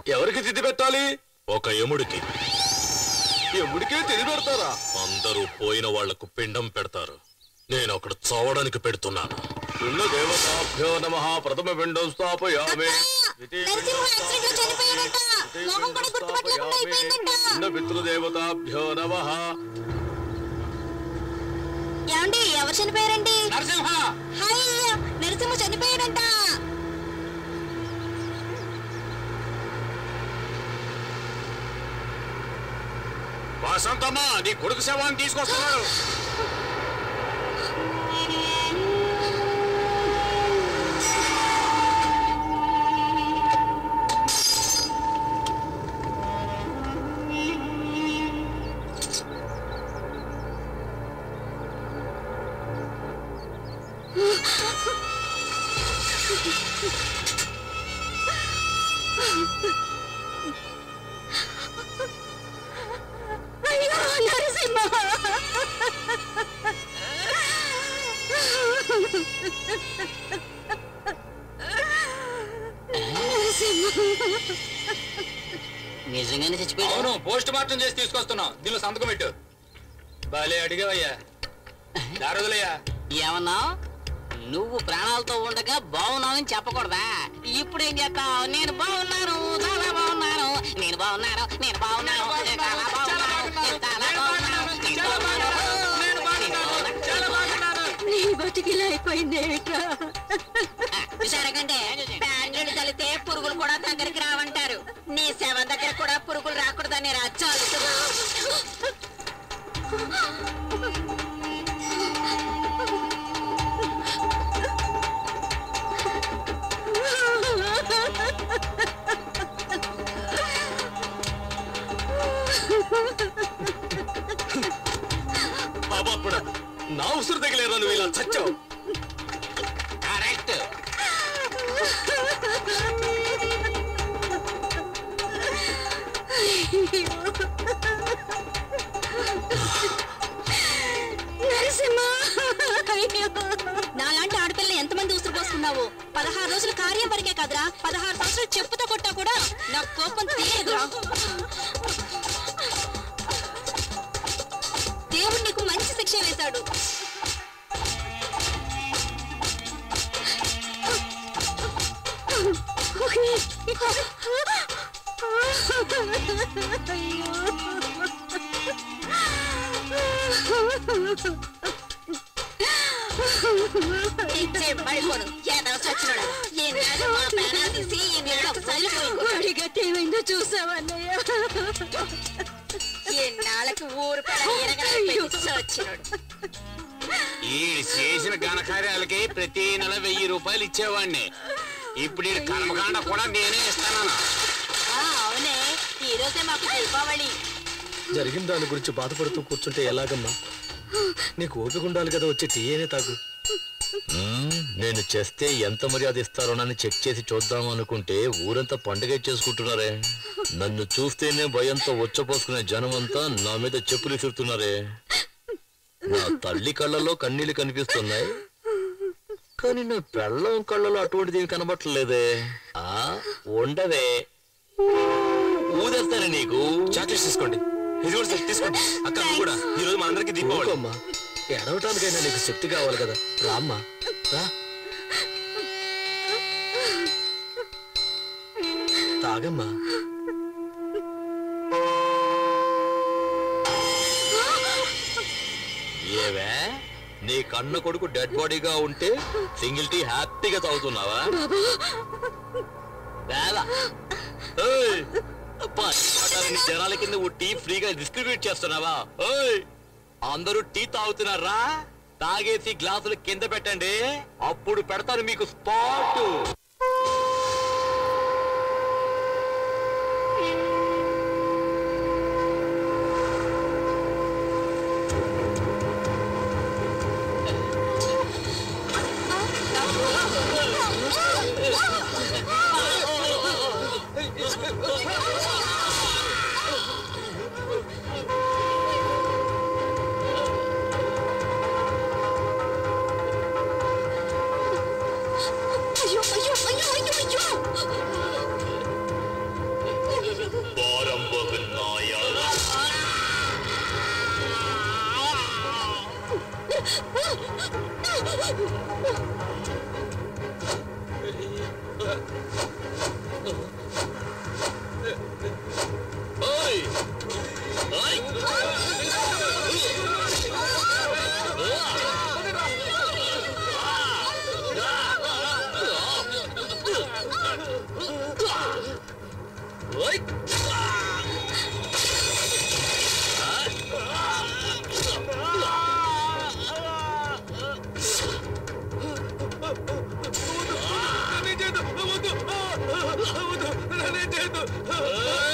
ఎవరికి తిథి పెట్టాలి ఒక యముడికి ఎముడికే తిథి పెడతారా అందరూ పోయిన వాళ్లకు పిండం పెడతారు నేను అక్కడ చావడానికి పెడుతున్నాను పిల్ల దేవతాభ్యో నమ ప్రథమ పిండం స్థాపయామి నరసింహ యాక్సిడెంట్ లో చనిపోయాడట మొహం కూడా గుర్తుపట్టలేకుండా అయిపోయిందంట పిల్ల పితృదేవతాభ్యో నమ ఏమండి ఎవరు చనిపోయారండి నరసింహ హాయ్ అయ్య, నరసింహ చనిపోయాడంట వాసంతమ్మ నీ కొడుకు శవాన్ని తీసుకొస్తున్నాడు అయ్యో నరసింహ నిజంగానే చచ్చిపోయాడు అవును పోస్ట్ మార్టం చేసి తీసుకొస్తున్నాం దీనిలో సంతకం పెట్టు బాలే అడిగావయ్యా దారదులయ్యా ఏమన్నా నువ్వు ప్రాణాలతో ఉండగా బాగున్నావని చెప్పకూడదా ఇప్పుడు ఏం చేస్తావు నేను బాగున్నాను చాలా బాగున్నాను నేను బాగున్నాను నేను బాగున్నాను నేను చాలా బాగున్నాను నేను చాలా బాగున్నాను నేను బాగున్నాను నేను బాగున్నాను నీ బతికిలా అయిపోయింది చూసారకంటే ప్యాంగ్రెడ్ తలితే పురుగులు కూడా దగ్గరికి రావంటారు నీ సేవ దగ్గర కూడా పురుగులు రాకూడదని రాజ్యాలు అప్పుడు నా ఉసురు తగిలేరా నువ్వు ఇలా చచ్చావు కరెక్ట్ నరసింహ నాలాంటి ఆడపిల్ల ఎంతమంది ఉసురు పోసుకున్నావు పదహారు రోజులు కార్యం వరకే కదరా పదహారు సంవత్సరాలు చెప్పుతో కొట్టా కూడా నా కోపం తీయదురా దేవుడు నీకు మంచి శిక్ష వేశాడు ఇచ్చే పడిపోను ఏదో సచ్చినోడా ఈ నెల మా ప్రాణాలు తీసి ఈ నెల చల్లిపోయింది వాడి గట్టి ఏమైందో చూసావన్నయ్య ఈ నాళ్ళకి ఊరు పెళ్ళ సచ్చినోడు ఈ చేసిన ఘనకార్యాలకి ప్రతి నెల వెయ్యి రూపాయలు ఇచ్చేవాడిని ఇప్పుడు ఈ కర్మకాండ కూడా నేనే ఇస్తాను ఆ, అవునే ఈ రోజే మాకు దీపావళి జరిగిన దాని గురించి బాధపడుతూ కూర్చుంటే ఎలాగమ్మా నీకు ఓపిక ఉండాలి కదా వచ్చి టీ అనే తాగు మ్మ్, నేను చేస్తే ఎంత మర్యాద ఇస్తారోనని చెక్ చేసి చూద్దాం అనుకుంటే ఊరంతా పండుగ చేసుకుంటున్నారే నన్ను చూస్తేనే భయంతో వచ్చపోసుకునే జనం అంతా నా మీద చెప్పులు విసురుతున్నారే నా తల్లి కళ్ళలో కన్నీళ్లు కనిపిస్తున్నాయి కానీ నా పెళ్ళం కళ్ళలో అటువంటిది ఏమి కనబట్టలేదే ఆ ఉండవే ఊదేస్తానే నీకు చాక్లెట్స్ తీసుకోండి ఇది కూడా సార్ తీసుకోండి అక్క నువ్వు కూడా ఈ రోజు మా అందరికి దీపావళి అమ్మా ఎడవటానికైనా నీకు శక్తి కావాలి కదా రామ్మా రా తాగమ్మా ఏవే నీ కన్న కొడుకు డెడ్ బాడీగా ఉంటే సింగిల్ టీ హ్యాపీగా తాగుతున్నావా వేళ. ఏయ్! అబ్బా, నీ జనాల కింద ఓ టీ ఫ్రీగా డిస్ట్రిబ్యూట్ చేస్తున్నావా ఓయ్ అందరూ టీ తాగుతున్నారా తాగేసి గ్లాసులు కింద పెట్టండి అప్పుడు పెడతాను మీకు స్పాట్ అయ్యో అయ్యో అయ్యో అయ్యో ఓయ్ నన్నేం చేయొద్దు. వద్దు. వద్దు. నన్నేం చేయొద్దు.